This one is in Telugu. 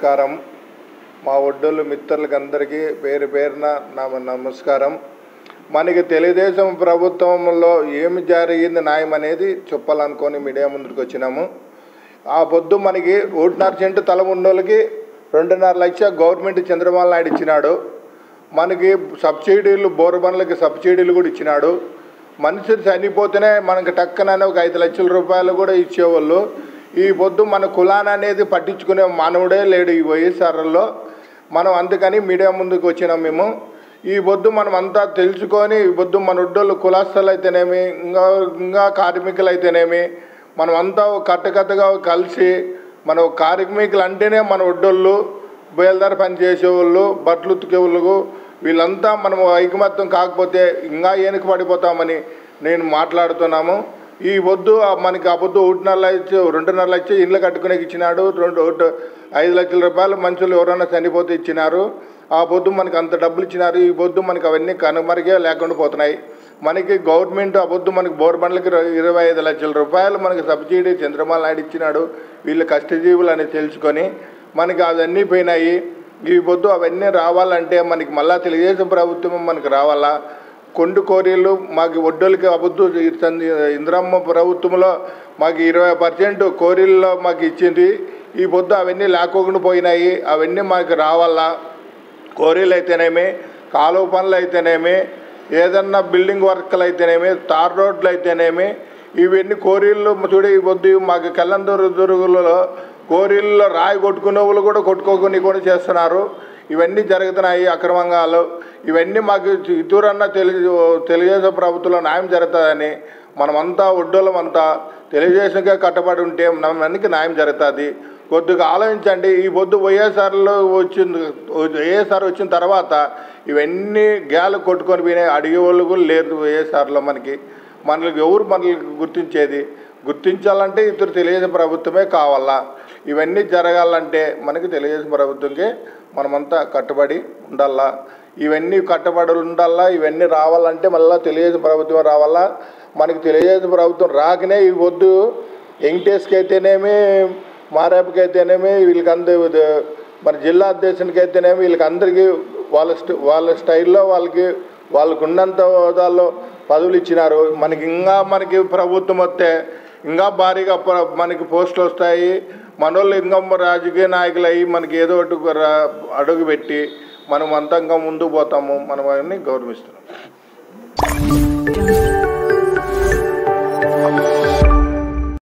నమస్కారం మా ఒడ్డోళ్ళు మిత్రులకి అందరికీ పేరు పేరున నా నమస్కారం మనకి తెలుగుదేశం ప్రభుత్వంలో ఏమి జరిగింది న్యాయం అనేది చెప్పాలనుకొని మీడియా ముందుకు వచ్చినాము ఆ పొద్దు మనకి ఒకటిన్నర సెంటు తల ఉన్నోళ్ళకి రెండున్నర లక్ష గవర్నమెంట్ చంద్రబాబు నాయుడు ఇచ్చినాడు మనకి సబ్సిడీలు బోర్బన్లకి సబ్సిడీలు కూడా ఇచ్చినాడు మనిషి చనిపోతేనే మనకి టక్కననే ఒక ఐదు లక్షల రూపాయలు కూడా ఇచ్చేవాళ్ళు ఈ పొద్దు మన కులాన్ని అనేది పట్టించుకునే మానవుడే లేడు ఈ వైఎస్ఆర్లో మనం అందుకని మీడియా ముందుకు వచ్చినాం మేము ఈ పొద్దు మనం అంతా తెలుసుకొని ఈ పొద్దు మన ఒడ్డోళ్ళు కులాస్తులు అయితేనేమి ఇంకా ఇంకా కార్మికులు అయితేనేమి మనం అంతా ఒక కట్టకట్టగా కలిసి మన కార్మికులు అంటేనే మన ఒడ్డోళ్ళు బయలుదేరి పని చేసేవాళ్ళు బట్టలు ఉతికేవాళ్ళు వీళ్ళంతా మనం ఐకమత్యం కాకపోతే ఇంకా వెనక పడిపోతామని నేను మాట్లాడుతున్నాము ఈ పొద్దు ఆ మనకి ఆ పొద్దు ఒకటిన్నర లక్ష రెండున్నర లక్ష ఇండ్లు కట్టుకునే ఇచ్చినాడు రెండు ఒకటి ఐదు లక్షల రూపాయలు మనుషులు ఎవరైనా చనిపోతే ఇచ్చినారు ఆ పొద్దు మనకి అంత డబ్బులు ఇచ్చినారు ఈ పొద్దు మనకి అవన్నీ కనుమరిగే లేకుండా పోతున్నాయి మనకి గవర్నమెంట్ ఆ పొద్దు మనకి బోర్ బండ్లకి ఇరవై ఐదు లక్షల రూపాయలు మనకి సబ్సిడీ చంద్రబాబు నాయుడు ఇచ్చినాడు వీళ్ళు కష్టజీవులు అని తెలుసుకొని మనకి అవన్నీ పోయినాయి ఈ పొద్దు అవన్నీ రావాలంటే మనకి మళ్ళా తెలుగుదేశం ప్రభుత్వం మనకి రావాలా కొండు కోరీలు మాకు ఒడ్డోలకి అబద్ధు ఇంద్రమ్మ ప్రభుత్వంలో మాకు ఇరవై పర్సెంట్ కోరీల్లో మాకు ఇచ్చింది ఈ పొద్దు అవన్నీ లేకోకుండా పోయినాయి అవన్నీ మాకు రావాలా కోరీలు అయితేనేమి కాలువ పనులు అయితేనేమి ఏదన్నా బిల్డింగ్ వర్క్లు అయితేనేమి తార్ రోడ్లు అయితేనేమి ఇవన్నీ కోరీళ్ళు చూడ ఈ పొద్దు మాకు కల్లందూరు దురుగులలో కోరీల్లో రాయి కొట్టుకునే వాళ్ళు కూడా కొట్టుకోకుండా కూడా చేస్తున్నారు ఇవన్నీ జరుగుతున్నాయి అక్రమంగాలు ఇవన్నీ మాకు ఇతరన్నా తెలుగు తెలుగుదేశం ప్రభుత్వంలో న్యాయం జరుగుతుందని మనమంతా ఒడ్డోళ్ళమంతా తెలుగుదేశంగా కట్టబడి ఉంటే మనకి న్యాయం జరుగుతుంది కొద్దిగా ఆలోచించండి ఈ పొద్దు వైఎస్ఆర్లో వచ్చింది వైఎస్ఆర్ వచ్చిన తర్వాత ఇవన్నీ గ్యాలు కొట్టుకొని పోయినాయి అడిగే వాళ్ళు కూడా లేరు వైఎస్ఆర్లో మనకి మనకి ఎవరు మనల్ని గుర్తించేది గుర్తించాలంటే ఇతరు తెలుగుదేశం ప్రభుత్వమే కావాలా ఇవన్నీ జరగాలంటే మనకి తెలుగుదేశం ప్రభుత్వంకి మనమంతా కట్టుబడి ఉండాలా ఇవన్నీ కట్టుబడి ఉండాలా ఇవన్నీ రావాలంటే మళ్ళీ తెలుగుదేశం ప్రభుత్వం రావాలా మనకి తెలుగుదేశం ప్రభుత్వం రాకనే ఈ వద్దు వెంకటేష్కి అయితేనేమి మారాపుకి అయితేనేమి వీళ్ళకి అందరు మన జిల్లా అధ్యక్షునికి అయితేనేమి వీళ్ళకి అందరికీ వాళ్ళ స్ట వాళ్ళ స్టైల్లో వాళ్ళకి వాళ్ళకు ఉన్నంత హోదాల్లో పదవులు ఇచ్చినారు మనకి ఇంకా మనకి ప్రభుత్వం వస్తే ఇంకా భారీగా ప- మనకి పోస్టులు వస్తాయి మనోళ్ళు ఇంకా రాజకీయ నాయకులు అయ్యి మనకి ఏదో ఒకటి రా- అడుగు పెట్టి మనం అంతా ఇంకా ముందుకు పోతాము మనం అవన్నీ గౌరవిస్తున్నాం